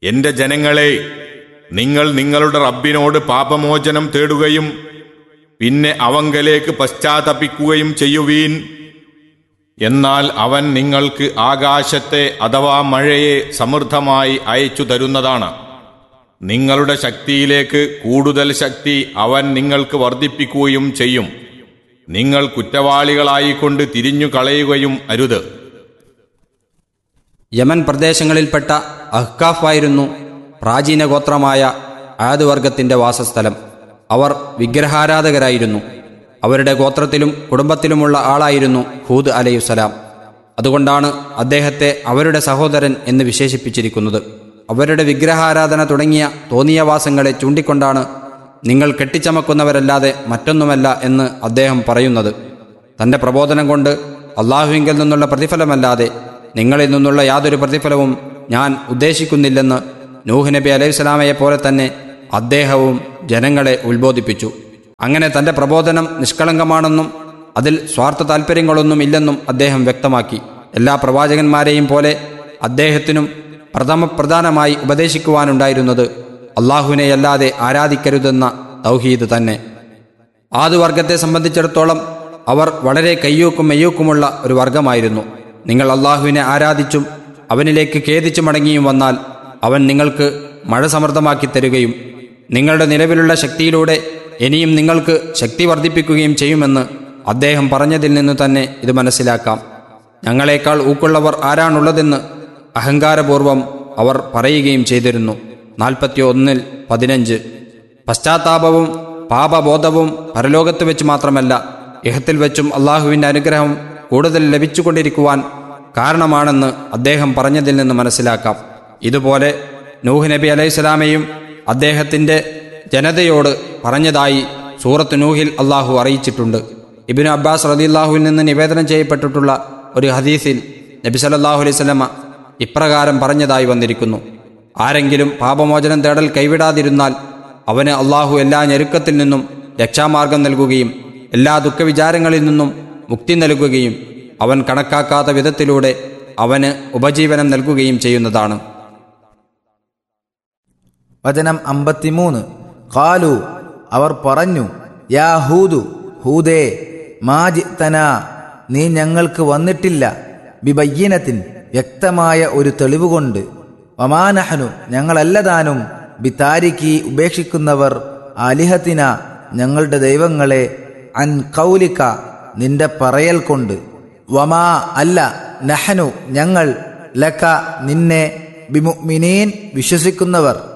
എന്റെ ജനങ്ങളെ നിങ്ങൾ നിങ്ങളുടെ റബ്ബിനോട് പാപമോചനം തേടുകയും പിന്നെ അവങ്കലേക്ക് പശ്ചാത്തപിക്കുകയും ചെയ്യുവീൻ എന്നാൽ അവൻ നിങ്ങൾക്ക് ആകാശത്തെ അഥവാ മഴയെ സമൃദ്ധമായി അയച്ചു തരുന്നതാണ് നിങ്ങളുടെ ശക്തിയിലേക്ക് കൂടുതൽ ശക്തി അവൻ നിങ്ങൾക്ക് വർദ്ധിപ്പിക്കുകയും ചെയ്യും നിങ്ങൾ കുറ്റവാളികളായിക്കൊണ്ട് തിരിഞ്ഞു കളയുകയും അരുത് യമൻ പ്രദേശങ്ങളിൽപ്പെട്ട അഹ്കാഫായിരുന്നു പ്രാചീന ഗോത്രമായ ആദ് വർഗത്തിന്റെ വാസസ്ഥലം അവർ വിഗ്രഹാരാധകരായിരുന്നു അവരുടെ ഗോത്രത്തിലും കുടുംബത്തിലുമുള്ള ആളായിരുന്നു ഹൂദ് അലയുസലാം അതുകൊണ്ടാണ് അദ്ദേഹത്തെ അവരുടെ സഹോദരൻ എന്ന് വിശേഷിപ്പിച്ചിരിക്കുന്നത് അവരുടെ വിഗ്രഹാരാധന തുടങ്ങിയ തോന്നിയവാസങ്ങളെ ചൂണ്ടിക്കൊണ്ടാണ് നിങ്ങൾ കെട്ടിച്ചമക്കുന്നവരല്ലാതെ മറ്റൊന്നുമല്ല എന്ന് അദ്ദേഹം പറയുന്നത് തന്റെ പ്രബോധനം കൊണ്ട് അള്ളാഹുവിങ്കിൽ നിന്നുള്ള പ്രതിഫലമല്ലാതെ നിങ്ങളിൽ നിന്നുള്ള യാതൊരു പ്രതിഫലവും ഞാൻ ഉദ്ദേശിക്കുന്നില്ലെന്ന് നൂഹ് നബി അലൈഹിസ്സലാമയെ പോലെ തന്നെ അദ്ദേഹവും ജനങ്ങളെ ഉത്ബോധിപ്പിച്ചു അങ്ങനെ തന്റെ പ്രബോധനം നിഷ്കളങ്കമാണെന്നും അതിൽ സ്വാർത്ഥ താൽപ്പര്യങ്ങളൊന്നും ഇല്ലെന്നും അദ്ദേഹം വ്യക്തമാക്കി എല്ലാ പ്രവാചകന്മാരെയും പോലെ അദ്ദേഹത്തിനും പ്രഥമ പ്രധാനമായി ഉപദേശിക്കുവാനുണ്ടായിരുന്നത് അള്ളാഹുവിനെയല്ലാതെ ആരാധിക്കരുതെന്ന തൗഹീദ് തന്നെ ആദുവർഗത്തെ സംബന്ധിച്ചിടത്തോളം അവർ വളരെ കയ്യൂക്കും മെയ്യൂക്കുമുള്ള ഒരു വർഗമായിരുന്നു നിങ്ങൾ അള്ളാഹുവിനെ ആരാധിച്ചും അവനിലേക്ക് ഖേദിച്ചു മടങ്ങിയും വന്നാൽ അവൻ നിങ്ങൾക്ക് മഴ സമൃദ്ധമാക്കി തരുകയും നിങ്ങളുടെ നിലവിലുള്ള ശക്തിയിലൂടെ ഇനിയും നിങ്ങൾക്ക് ശക്തി വർദ്ധിപ്പിക്കുകയും ചെയ്യുമെന്ന് അദ്ദേഹം പറഞ്ഞതിൽ നിന്ന് തന്നെ ഇത് മനസ്സിലാക്കാം ഞങ്ങളെക്കാൾ ഊക്കുള്ളവർ ആരാണുള്ളതെന്ന് അഹങ്കാരപൂർവം അവർ പറയുകയും ചെയ്തിരുന്നു നാൽപ്പത്തി ഒന്നിൽ പതിനഞ്ച് പശ്ചാത്താപവും പാപബോധവും പരലോകത്ത് വെച്ച് മാത്രമല്ല ഇഹത്തിൽ വെച്ചും അള്ളാഹുവിൻ്റെ അനുഗ്രഹം കൂടുതൽ ലഭിച്ചുകൊണ്ടിരിക്കുവാൻ കാരണമാണെന്ന് അദ്ദേഹം പറഞ്ഞതിൽ നിന്ന് മനസ്സിലാക്കാം ഇതുപോലെ നൂഹ് നബി അലൈഹിസ്സലാമയും അദ്ദേഹത്തിൻ്റെ ജനതയോട് പറഞ്ഞതായി സൂറത്ത് നൂഹിൽ അള്ളാഹു അറിയിച്ചിട്ടുണ്ട് ഇബിനു അബ്ബാസ് റദില്ലാഹുവിൽ നിന്ന് നിവേദനം ചെയ്യപ്പെട്ടിട്ടുള്ള ഒരു ഹദീസിൽ നബി സല്ലല്ലാഹു അലൈഹി സ്വലമ ഇപ്രകാരം പറഞ്ഞതായി വന്നിരിക്കുന്നു ആരെങ്കിലും പാപമോചനം തേടൽ കൈവിടാതിരുന്നാൽ അവന് അള്ളാഹു എല്ലാ ഞെരുക്കത്തിൽ നിന്നും രക്ഷാമാർഗം നൽകുകയും എല്ലാ ദുഃഖവിചാരങ്ങളിൽ നിന്നും മുക്തി നൽകുകയും അവൻ കണക്കാക്കാത്ത വിധത്തിലൂടെ അവന് ഉപജീവനം നൽകുകയും ചെയ്യുന്നതാണ് വചനം അമ്പത്തിമൂന്ന് കാലു അവർ പറഞ്ഞു യാ ഹൂദു ഹൂദേ മാജിത്തന നീ ഞങ്ങൾക്ക് വന്നിട്ടില്ല ബിബയ്യനത്തിൻ വ്യക്തമായ ഒരു തെളിവുകൊണ്ട് വമാനഹനു ഞങ്ങളല്ലതാനും ബിതാരിക്കി ഉപേക്ഷിക്കുന്നവർ അലിഹത്തിന ഞങ്ങളുടെ ദൈവങ്ങളെ അൻ കൗലിക്ക നിന്റെ പറയൽ കൊണ്ട് വമാ അല്ല നഹനു ഞങ്ങൾ ലക്ക നിന്നെ ബിമുമിനീൻ വിശ്വസിക്കുന്നവർ